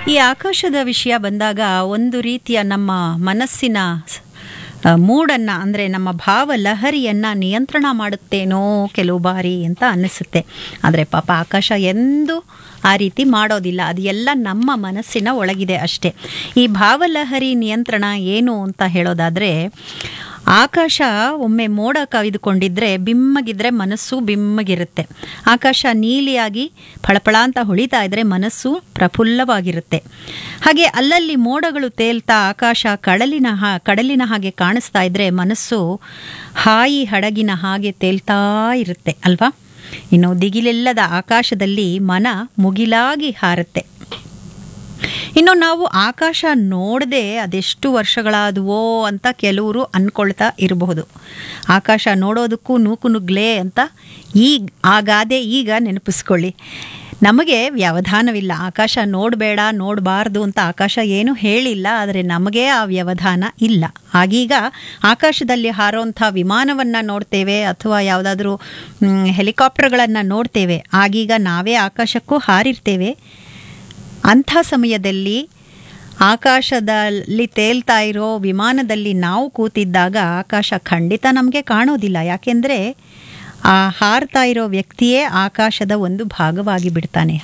ಈ ಆಕಾಶದ ವಿಷಯ ಬಂದಾಗ ಒಂದು ರೀತಿಯ ನಮ್ಮ ಮನಸ್ಸಿನ ಆ, ಮೂಡನ್ನ ಅಂದರೆ ನಮ್ಮ ಭಾವ ಲಹರಿಯನ್ನು ನಿಯಂತ್ರಣ ಮಾಡುತ್ತೇನೋ ಕೆಲವು ಬಾರಿ ಅಂತ ಅನ್ನಿಸುತ್ತೆ ಆದರೆ ಪಾಪ ಆಕಾಶ ಎಂದೂ ಆ ರೀತಿ ಮಾಡೋದಿಲ್ಲ ಅದು ಎಲ್ಲ ನಮ್ಮ ಮನಸ್ಸಿನ ಒಳಗಿದೆ ಅಷ್ಟೇ ಈ ಭಾವಲಹರಿ ನಿಯಂತ್ರಣ ಏನು ಅಂತ ಹೇಳೋದಾದರೆ ಆಕಾಶ ಒಮ್ಮೆ ಮೋಡ ಕವಿದುಕೊಂಡಿದ್ರೆ ಬಿಮ್ಮಗಿದ್ರೆ ಮನಸ್ಸು ಬಿಮ್ಮಗಿರುತ್ತೆ ಆಕಾಶ ನೀಲಿಯಾಗಿ ಫಳಫಳ ಅಂತ ಹೊಳಿತಾ ಇದ್ರೆ ಮನಸ್ಸು ಪ್ರಫುಲ್ಲವಾಗಿರುತ್ತೆ ಹಾಗೆ ಅಲ್ಲಲ್ಲಿ ಮೋಡಗಳು ತೇಲ್ತಾ ಆಕಾಶ ಕಡಲಿನ ಹಾ ಕಡಲಿನ ಹಾಗೆ ಕಾಣಿಸ್ತಾ ಇದ್ರೆ ಮನಸ್ಸು ಹಾಯಿ ಹಡಗಿನ ಹಾಗೆ ತೇಲ್ತಾ ಇರುತ್ತೆ ಅಲ್ವಾ ಇನ್ನು ದಿಗಿಲಿಲ್ಲದ ಆಕಾಶದಲ್ಲಿ ಮನ ಮುಗಿಲಾಗಿ ಹಾರುತ್ತೆ ಇನ್ನು ನಾವು ಆಕಾಶ ನೋಡದೆ ಅದೆಷ್ಟು ವರ್ಷಗಳಾದುವೋ ಅಂತ ಕೆಲವರು ಅಂದ್ಕೊಳ್ತಾ ಇರಬಹುದು ಆಕಾಶ ನೋಡೋದಕ್ಕೂ ನೂಕು ನುಗ್ಲೆ ಅಂತ ಈಗ ಆ ಗಾದೆ ಈಗ ನೆನಪಿಸ್ಕೊಳ್ಳಿ ನಮಗೆ ವ್ಯವಧಾನವಿಲ್ಲ ಆಕಾಶ ನೋಡಬೇಡ ನೋಡಬಾರ್ದು ಅಂತ ಆಕಾಶ ಏನೂ ಹೇಳಿಲ್ಲ ಆದರೆ ನಮಗೆ ಆ ವ್ಯವಧಾನ ಇಲ್ಲ ಆಗೀಗ ಆಕಾಶದಲ್ಲಿ ಹಾರೋಂಥ ವಿಮಾನವನ್ನು ನೋಡ್ತೇವೆ ಅಥವಾ ಯಾವುದಾದ್ರೂ ಹೆಲಿಕಾಪ್ಟರ್ಗಳನ್ನು ನೋಡ್ತೇವೆ ಆಗೀಗ ನಾವೇ ಆಕಾಶಕ್ಕೂ ಹಾರಿರ್ತೇವೆ ಅಂಥ ಸಮಯದಲ್ಲಿ ಆಕಾಶದಲ್ಲಿ ತೇಲ್ತಾ ಇರೋ ವಿಮಾನದಲ್ಲಿ ನಾವು ಕೂತಿದ್ದಾಗ ಆಕಾಶ ಖಂಡಿತ ನಮಗೆ ಕಾಣೋದಿಲ್ಲ ಯಾಕೆಂದರೆ ಆ ಹಾರ್ತಾ ಇರೋ ವ್ಯಕ್ತಿಯೇ ಆಕಾಶದ ಒಂದು ಭಾಗವಾಗಿ ಬಿಡ್ತಾನೆ